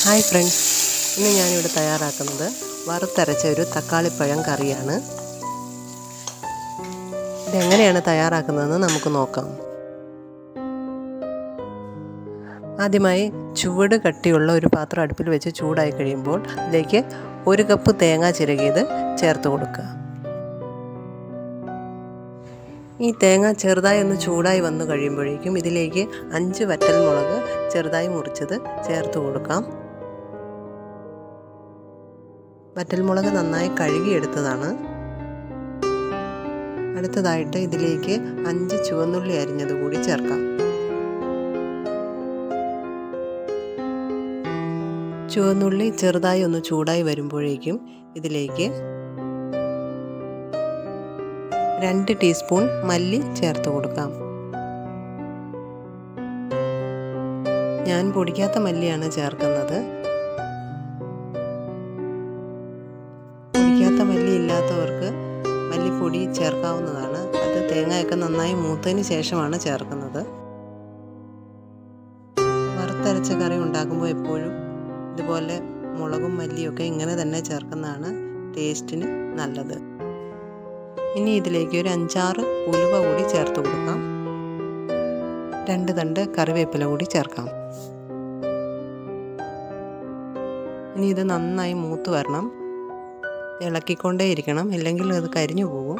hi friends ഇന്ന് ഞാനിവിടെ തയ്യാറാക്കുന്നത് വറുത്തരച്ച ഒരു തക്കാളിപ്പഴം കറിയാണ് ഇതെങ്ങനെയാണ് തയ്യാറാക്കുന്നതെന്ന് നമുക്ക് നോക്കാം ആദ്യമായി ചുവട് കട്ടിയുള്ള ഒരു പാത്രം അടുപ്പിൽ വെച്ച് ചൂടായി കഴിയുമ്പോൾ ഇതിലേക്ക് ഒരു കപ്പ് തേങ്ങ ചിരകിയത് ചേർത്ത് കൊടുക്കുക ഈ തേങ്ങ ചെറുതായി ഒന്ന് ചൂടായി വന്നു കഴിയുമ്പോഴേക്കും ഇതിലേക്ക് അഞ്ച് വറ്റൽ മുളക് ചെറുതായി മുറിച്ചത് ചേർത്ത് കൊടുക്കാം വറ്റൽമുളക് നന്നായി കഴുകിയെടുത്തതാണ് അടുത്തതായിട്ട് ഇതിലേക്ക് അഞ്ച് ചുവന്നുള്ളി അരിഞ്ഞത് കൂടി ചേർക്കാം ചുവന്നുള്ളി ചെറുതായി ഒന്ന് ചൂടായി വരുമ്പോഴേക്കും ഇതിലേക്ക് രണ്ട് ടീസ്പൂൺ മല്ലി ചേർത്ത് കൊടുക്കാം ഞാൻ പൊടിക്കാത്ത മല്ലിയാണ് ചേർക്കുന്നത് പൊടിക്കാത്ത മല്ലി ഇല്ലാത്തവർക്ക് മല്ലിപ്പൊടി ചേർക്കാവുന്നതാണ് അത് തേങ്ങയൊക്കെ നന്നായി മൂത്തതിന് ശേഷമാണ് ചേർക്കുന്നത് വറുത്തരച്ച കറി ഉണ്ടാക്കുമ്പോൾ എപ്പോഴും ഇതുപോലെ മുളകും മല്ലിയൊക്കെ ഇങ്ങനെ തന്നെ ചേർക്കുന്നതാണ് ടേസ്റ്റിന് നല്ലത് ഇനി ഇതിലേക്ക് ഒരു അഞ്ചാറ് ഉലുവ കൂടി ചേർത്ത് കൊടുക്കാം രണ്ട് തണ്ട് കറിവേപ്പില കൂടി ചേർക്കാം ഇനി ഇത് നന്നായി മൂത്ത് വരണം ഇളക്കിക്കൊണ്ടേ ഇരിക്കണം ഇല്ലെങ്കിൽ അത് കരിഞ്ഞു പോകും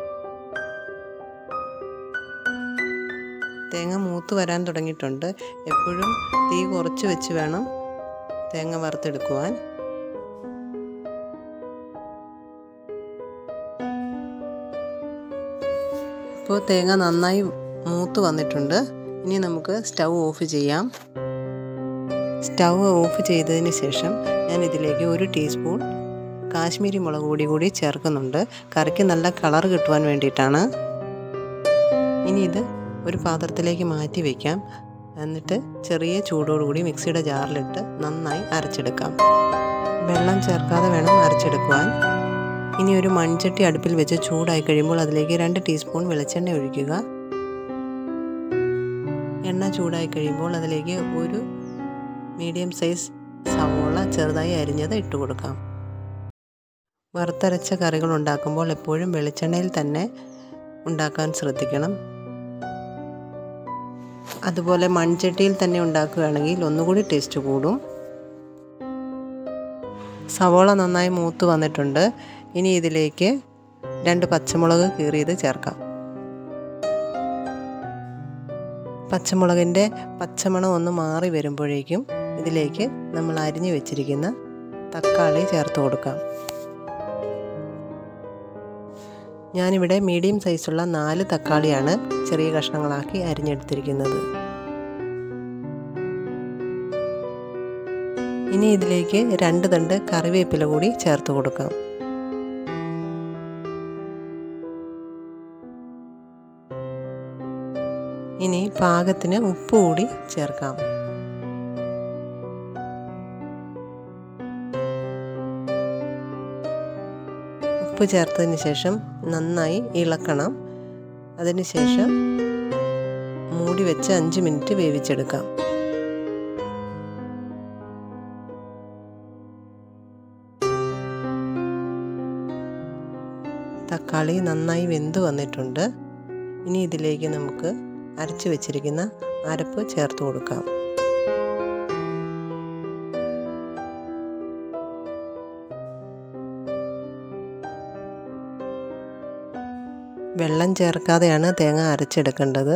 തേങ്ങ മൂത്ത് വരാൻ തുടങ്ങിയിട്ടുണ്ട് എപ്പോഴും തീ കുറച്ച് വെച്ച് വേണം തേങ്ങ വറുത്തെടുക്കുവാൻ ഇപ്പോൾ തേങ്ങ നന്നായി മൂത്ത് വന്നിട്ടുണ്ട് ഇനി നമുക്ക് സ്റ്റൗ ഓഫ് ചെയ്യാം സ്റ്റൗ ഓഫ് ചെയ്തതിന് ശേഷം ഞാൻ ഇതിലേക്ക് ഒരു ടീസ്പൂൺ കാശ്മീരി മുളക് പൊടി കൂടി ചേർക്കുന്നുണ്ട് കറിക്ക് നല്ല കളർ കിട്ടുവാൻ വേണ്ടിയിട്ടാണ് ഇനി ഇത് ഒരു പാത്രത്തിലേക്ക് മാറ്റി വയ്ക്കാം എന്നിട്ട് ചെറിയ ചൂടോടുകൂടി മിക്സിയുടെ ജാറിലിട്ട് നന്നായി അരച്ചെടുക്കാം വെള്ളം ചേർക്കാതെ വേണം അരച്ചെടുക്കുവാൻ ഇനി ഒരു മൺചട്ടി അടുപ്പിൽ വെച്ച് ചൂടായി കഴിയുമ്പോൾ അതിലേക്ക് രണ്ട് ടീസ്പൂൺ വെളിച്ചെണ്ണ ഒഴിക്കുക എണ്ണ ചൂടായി കഴിയുമ്പോൾ അതിലേക്ക് ഒരു മീഡിയം സൈസ് സവോള ചെറുതായി അരിഞ്ഞത് ഇട്ട് കൊടുക്കാം വറുത്തരച്ച കറികൾ ഉണ്ടാക്കുമ്പോൾ എപ്പോഴും വെളിച്ചെണ്ണയിൽ തന്നെ ഉണ്ടാക്കാൻ ശ്രദ്ധിക്കണം അതുപോലെ മൺചട്ടിയിൽ തന്നെ ഉണ്ടാക്കുകയാണെങ്കിൽ ഒന്നുകൂടി ടേസ്റ്റ് കൂടും സവോള നന്നായി മൂത്ത് വന്നിട്ടുണ്ട് ഇനി ഇതിലേക്ക് രണ്ട് പച്ചമുളക് കീറിയത് ചേർക്കാം പച്ചമുളകിൻ്റെ പച്ചമണം ഒന്ന് മാറി വരുമ്പോഴേക്കും ഇതിലേക്ക് നമ്മൾ അരിഞ്ഞു വെച്ചിരിക്കുന്ന തക്കാളി ചേർത്ത് കൊടുക്കാം ഞാനിവിടെ മീഡിയം സൈസുള്ള നാല് തക്കാളിയാണ് ചെറിയ കഷ്ണങ്ങളാക്കി അരിഞ്ഞെടുത്തിരിക്കുന്നത് ഇനി ഇതിലേക്ക് രണ്ട് തണ്ട് കറിവേപ്പില കൂടി ചേർത്ത് കൊടുക്കാം ഇനി പാകത്തിന് ഉപ്പ് കൂടി ചേർക്കാം ഉപ്പ് ചേർത്തതിന് ശേഷം നന്നായി ഇളക്കണം അതിനുശേഷം മൂടി വെച്ച് അഞ്ച് മിനിറ്റ് വേവിച്ചെടുക്കാം തക്കാളി നന്നായി വെന്ത് വന്നിട്ടുണ്ട് ഇനി ഇതിലേക്ക് നമുക്ക് അരച്ച് വെച്ചിരിക്കുന്ന അരപ്പ് ചേർത്ത് കൊടുക്കാം വെള്ളം ചേർക്കാതെയാണ് തേങ്ങ അരച്ചെടുക്കേണ്ടത്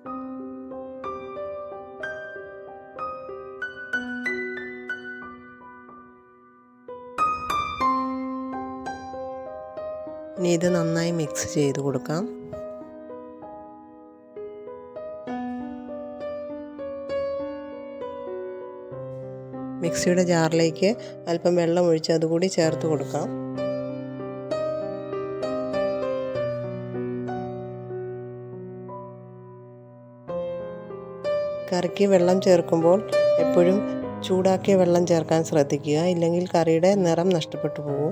ഇനി ഇത് നന്നായി മിക്സ് ചെയ്ത് കൊടുക്കാം മിക്സിയുടെ ജാറിലേക്ക് അല്പം വെള്ളം ഒഴിച്ച് അതുകൂടി ചേർത്ത് കൊടുക്കാം കറിക്ക് വെള്ളം ചേർക്കുമ്പോൾ എപ്പോഴും ചൂടാക്കിയ വെള്ളം ചേർക്കാൻ ശ്രദ്ധിക്കുക ഇല്ലെങ്കിൽ കറിയുടെ നിറം നഷ്ടപ്പെട്ടു പോകും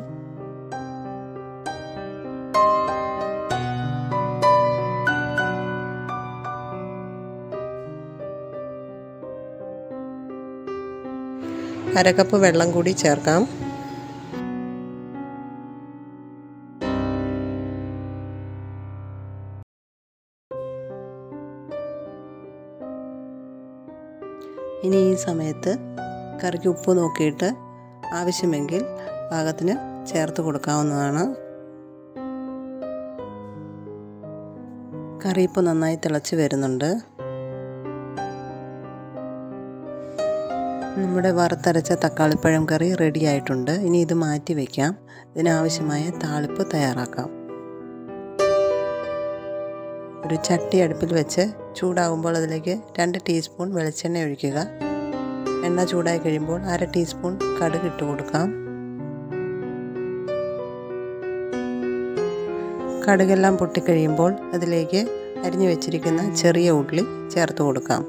അരക്കപ്പ് വെള്ളം കൂടി ചേർക്കാം ഇനി ഈ സമയത്ത് കറിക്ക് ഉപ്പ് നോക്കിയിട്ട് ആവശ്യമെങ്കിൽ പാകത്തിന് ചേർത്ത് കൊടുക്കാവുന്നതാണ് കറി ഇപ്പോൾ നന്നായി തിളച്ച് വരുന്നുണ്ട് നമ്മുടെ വറുത്തരച്ച തക്കാളിപ്പഴം കറി റെഡി ആയിട്ടുണ്ട് ഇനി ഇത് മാറ്റി വയ്ക്കാം ഇതിനാവശ്യമായ താളിപ്പ് തയ്യാറാക്കാം ഒരു ചട്ടി അടുപ്പിൽ വെച്ച് ചൂടാകുമ്പോൾ അതിലേക്ക് രണ്ട് ടീസ്പൂൺ വെളിച്ചെണ്ണ ഒഴിക്കുക എണ്ണ ചൂടായി കഴിയുമ്പോൾ അര ടീസ്പൂൺ കടുക് ഇട്ട് കൊടുക്കാം കടുകെല്ലാം പൊട്ടിക്കഴിയുമ്പോൾ അതിലേക്ക് അരിഞ്ഞു വെച്ചിരിക്കുന്ന ചെറിയ ഉള്ളി ചേർത്ത് കൊടുക്കാം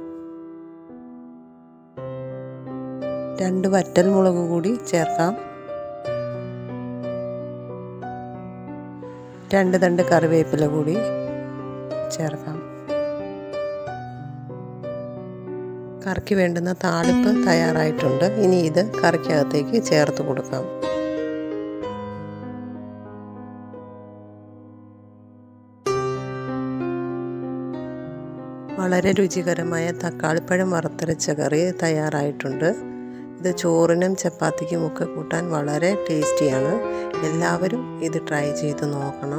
രണ്ട് വറ്റൽ മുളക് കൂടി ചേർക്കാം രണ്ട് തണ്ട് കറിവേപ്പില കൂടി ചേർക്കാം കറിക്ക് വേണ്ടുന്ന താളിപ്പ് തയ്യാറായിട്ടുണ്ട് ഇനി ഇത് കറിക്കകത്തേക്ക് ചേർത്ത് കൊടുക്കാം വളരെ രുചികരമായ തക്കാളിപ്പഴം വറുത്തരച്ച കറി തയ്യാറായിട്ടുണ്ട് ഇത് ചോറിനും ചപ്പാത്തിക്കും ഒക്കെ കൂട്ടാൻ വളരെ ടേസ്റ്റിയാണ് എല്ലാവരും ഇത് ട്രൈ ചെയ്ത് നോക്കണം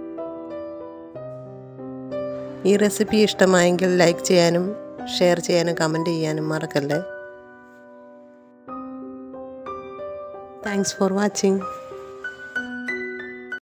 ഈ റെസിപ്പി ഇഷ്ടമായെങ്കിൽ ലൈക്ക് ചെയ്യാനും ഷെയർ ചെയ്യാനും കമൻറ്റ് ചെയ്യാനും മറക്കല്ലേ താങ്ക്സ് ഫോർ വാച്ചിങ്